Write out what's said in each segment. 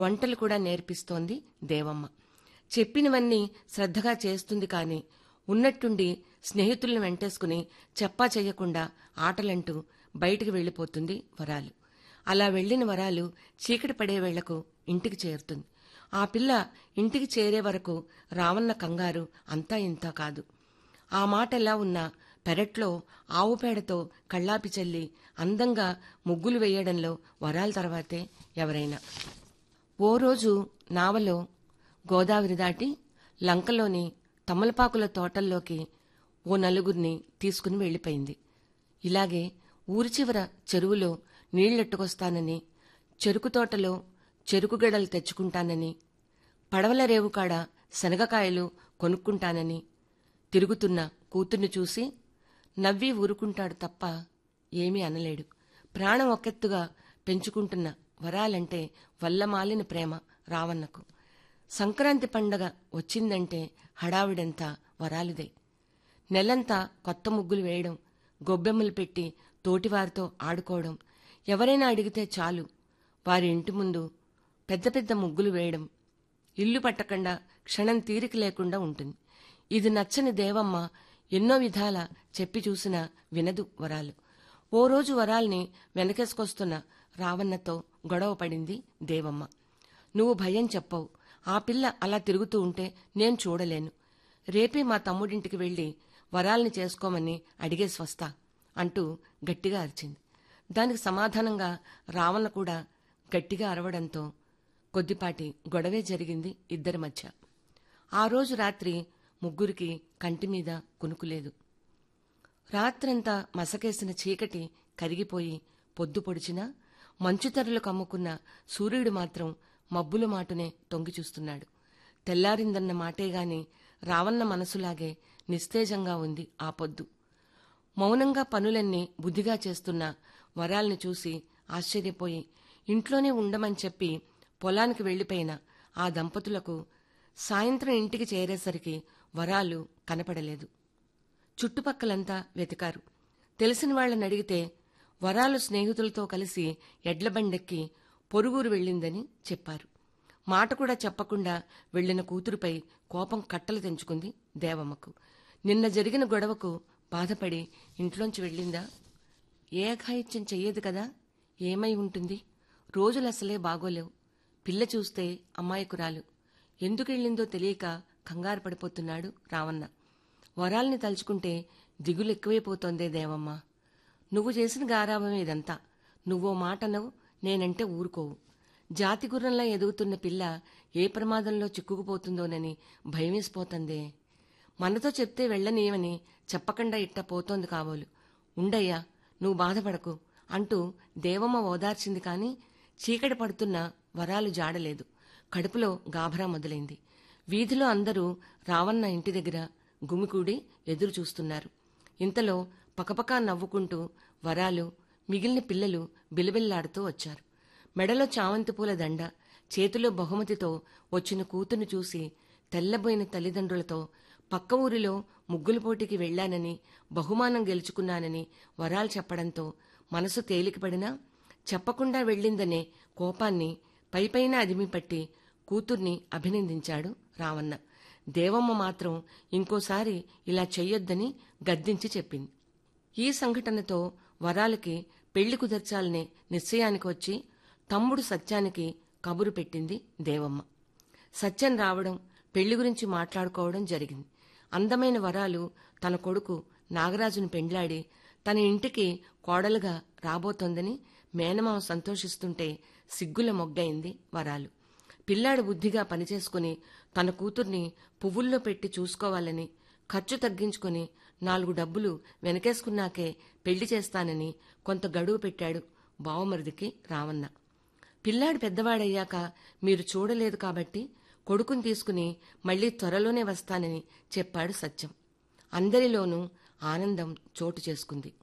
వంటలు కూడా నేర్పిస్తోంది దేవమ్మ చెప్పినవన్నీ శ్రద్ధగా చేస్తుంది కాని ఉన్నట్టుండి స్నేహితులను వెంటేసుకుని చెప్పా చెయ్యకుండా ఆటలంటూ బయటికి వెళ్లిపోతుంది వరాలు అలా వెళ్లిన వరాలు చీకటి పడే వేళకు ఇంటికి చేరుతుంది ఆ పిల్ల ఇంటికి చేరే వరకు రావన్న కంగారు అంతా ఇంతా కాదు ఆ మాట ఎలా ఉన్నా పెరట్లో ఆవు పేడతో కళ్ళాపి చల్లి అందంగా ముగ్గులు వేయడంలో వరాల తర్వాతే ఎవరైనా ఓ రోజు నావలో గోదావరి దాటి లంకలోని తమలపాకుల తోటల్లోకి ఓ నలుగురిని తీసుకుని వెళ్లిపోయింది ఇలాగే ఊరి చివర చెరువులో నీళ్లెట్టుకొస్తానని చెరుకు తోటలో చెరుకు గడలు తెచ్చుకుంటానని పడవల రేవు కాడ శనగకాయలు కొనుక్కుంటానని తిరుగుతున్న కూతుర్ని చూసి నవ్వి ఊరుకుంటాడు తప్ప ఏమీ అనలేడు ప్రాణం ఒకెత్తుగా పెంచుకుంటున్న వరాలంటే వల్లమాలిన ప్రేమ రావన్నకు సంక్రాంతి పండగ వచ్చిందంటే హడావిడంతా వరాలుదే నెలంతా కొత్త ముగ్గులు వేయడం గొబ్బెమ్మలు పెట్టి తోటివారితో ఆడుకోవడం ఎవరైనా అడిగితే చాలు వారి ఇంటి ముందు పెద్ద పెద్ద ముగ్గులు వేయడం ఇల్లు పట్టకుండా క్షణం తీరిక లేకుండా ఉంటుంది ఇది నచ్చని దేవమ్మ ఎన్నో విధాల చెప్పి చూసినా వినదు వరాలు ఓ రోజు వరాల్ని వెనకేసుకొస్తున్న రావన్నతో గొడవ పడింది దేవమ్మ నువ్వు భయం చెప్పవు ఆ పిల్ల అలా తిరుగుతూ ఉంటే నేను చూడలేను రేపే మా తమ్ముడింటికి వెళ్లి వరాల్ని చేసుకోమని అడిగేసి వస్తా అంటూ గట్టిగా అరిచింది దానికి సమాధానంగా రావణ కూడా గట్టిగా అరవడంతో కొద్దిపాటి గొడవే జరిగింది ఇద్దరి మధ్య ఆ రోజు రాత్రి ముగ్గురికి కంటి మీద కునుకులేదు రాత్రంతా మసకేసిన చీకటి కరిగిపోయి పొద్దు పొడిచినా మంచుతెరలు కమ్ముకున్న సూర్యుడు మాత్రం మబ్బుల మాటునే తొంగి చూస్తున్నాడు తెల్లారిందన్న మాటేగాని రావన్న మనసులాగే నిస్తేజంగా ఉంది ఆ పొద్దు మౌనంగా పనులన్నీ బుద్ధిగా చేస్తున్న వరాల్ని చూసి ఆశ్చర్యపోయి ఇంట్లోనే ఉండమని చెప్పి పొలానికి వెళ్లిపోయిన ఆ దంపతులకు సాయంత్రం ఇంటికి చేరేసరికి వరాలు కనపడలేదు చుట్టుపక్కలంతా వెతికారు తెలిసిన వాళ్ళని అడిగితే వరాలు స్నేహితులతో కలిసి ఎడ్లబండెక్కి పొరుగురు వెళ్ళిందని చెప్పారు మాట కూడా చెప్పకుండా వెళ్లిన కూతురుపై కోపం కట్టలు తెంచుకుంది దేవమ్మకు నిన్న జరిగిన గొడవకు బాధపడి ఇంట్లోంచి వెళ్ళిందా ఏ అఘాయిత్యం చెయ్యదు కదా ఏమై ఉంటుంది రోజులు అసలే బాగోలేవు పిల్ల చూస్తే అమ్మాయికురాలు ఎందుకెళ్ళిందో తెలియక కంగారు పడిపోతున్నాడు రావన్న వరాల్ని తలుచుకుంటే దిగులు ఎక్కువైపోతోందే దేవమ్మ నువ్వు చేసిన గారాభమే ఇదంతా నువ్వో మాటనవు నేనంటే ఊరుకోవు జాతి గుర్రంలా ఎదుగుతున్న పిల్ల ఏ ప్రమాదంలో చిక్కుకుపోతుందోనని భయమేసిపోతుందే మనతో చెప్తే వెళ్ళనీయమని చెప్పకుండా ఇట్ట పోతోంది కాబోలు ఉండయ్యా నువ్వు బాధపడకు అంటూ దేవమ్మ ఓదార్చింది కాని చీకటి పడుతున్న వరాలు జాడలేదు కడుపులో గాభరా మొదలైంది వీధిలో అందరూ రావన్న ఇంటి దగ్గర గుమికూడి ఎదురు చూస్తున్నారు ఇంతలో పకపకా నవ్వుకుంటూ వరాలు మిగిలిన పిల్లలు బిలబిల్లాడుతూ వచ్చారు మెడలో చామంతి పూల దండ చేతిలో బహుమతితో వచ్చిన కూతురు చూసి తెల్లబోయిన తల్లిదండ్రులతో పక్క ఊరిలో ముగ్గుల పోటీకి వెళ్లానని బహుమానం గెలుచుకున్నానని వరాలు చెప్పడంతో మనసు తేలికపడినా చెప్పకుండా వెళ్ళిందనే కోపాన్ని పైపైన అదిమిపట్టి కూతుర్ని అభినందించాడు రావన్న దేవమ్మ మాత్రం ఇంకోసారి ఇలా చెయ్యొద్దని గద్దించి చెప్పింది ఈ సంఘటనతో వరాలకి పెళ్లి కుదర్చాలనే నిశ్చయానికి వచ్చి తమ్ముడు సత్యానికి కబురు పెట్టింది దేవమ్మ సత్యం రావడం పెళ్లి గురించి మాట్లాడుకోవడం జరిగింది అందమైన వరాలు తన కొడుకు నాగరాజును పెండ్లాడి తన ఇంటికి కోడలుగా రాబోతోందని మేనమామ సంతోషిస్తుంటే సిగ్గుల మొగ్గైంది వరాలు పిల్లాడు బుద్ధిగా పనిచేసుకుని తన కూతుర్ని పువ్వుల్లో పెట్టి చూసుకోవాలని ఖర్చు తగ్గించుకుని నాలుగు డబ్బులు వెనకేసుకున్నాకే పెళ్లి చేస్తానని కొంత గడువు పెట్టాడు బావమరిదికి రావన్న పిల్లాడు పెద్దవాడయ్యాక మీరు చూడలేదు కాబట్టి కొడుకుని తీసుకుని మళ్లీ త్వరలోనే వస్తానని చెప్పాడు సత్యం అందరిలోనూ ఆనందం చోటు చేసుకుంది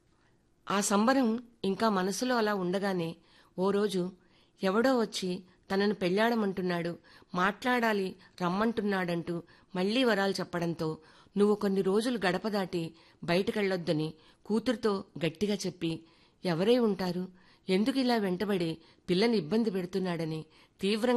ఆ సంబరం ఇంకా మనసులో అలా ఉండగానే ఓ రోజు ఎవడో వచ్చి తనను పెళ్లాడమంటున్నాడు మాట్లాడాలి రమ్మంటున్నాడంటూ మళ్లీ వరాలు చెప్పడంతో నువ్వు కొన్ని రోజులు గడప దాటి బయటకెళ్లొద్దని కూతురుతో గట్టిగా చెప్పి ఎవరై ఉంటారు ఎందుకు ఇలా వెంటబడి పిల్లని ఇబ్బంది పెడుతున్నాడని తీవ్రంగా